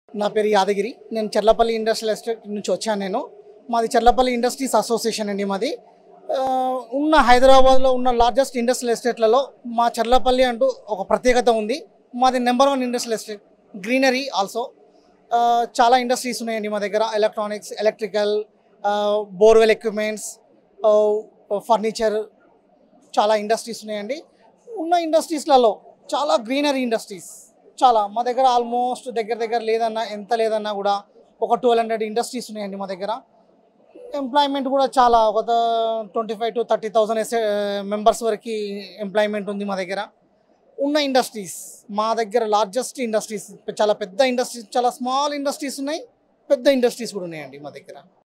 నా పేరు యాదగిరి నేను చెర్లపల్లి ఇండస్ట్రియల్ ఎస్టేట్ నుంచి వచ్చాను నేను మాది చెర్లపల్లి ఇండస్ట్రీస్ అసోసియేషన్ అండి మాది ఆ, ఉన్న హైదరాబాద్లో ఉన్న లార్జెస్ట్ ఇండస్ట్రియల్ ఎస్టేట్లలో మా చెర్లపల్లి అంటూ ఒక ప్రత్యేకత ఉంది మాది number one industrial estate greenery also చాలా ఇండస్ట్రీస్ ఉన్నాయండి మా దగ్గర electronics electrical borewell equipments furniture చాలా ఇండస్ట్రీస్ ఉన్నాయండి ఉన్న ఇండస్ట్రీస్లలో చాలా గ్రీనరీ ఇండస్ట్రీస్ చాలా మా దగ్గర ఆల్మోస్ట్ దగ్గర దగ్గర లేదన్నా ఎంత లేదన్నా కూడా ఒక ట్వెల్వ్ హండ్రెడ్ ఇండస్ట్రీస్ ఉన్నాయండి మా దగ్గర ఎంప్లాయ్మెంట్ కూడా చాలా ఒక twenty five to thirty thousand ఎస్ మెంబర్స్ వరకు ఎంప్లాయ్మెంట్ ఉంది మా దగ్గర ఉన్న ఇండస్ట్రీస్ మా దగ్గర లార్జెస్ట్ ఇండస్ట్రీస్ చాలా పెద్ద ఇండస్ట్రీస్ చాలా స్మాల్ ఇండస్ట్రీస్ ఉన్నాయి పెద్ద ఇండస్ట్రీస్ కూడా ఉన్నాయండి మా దగ్గర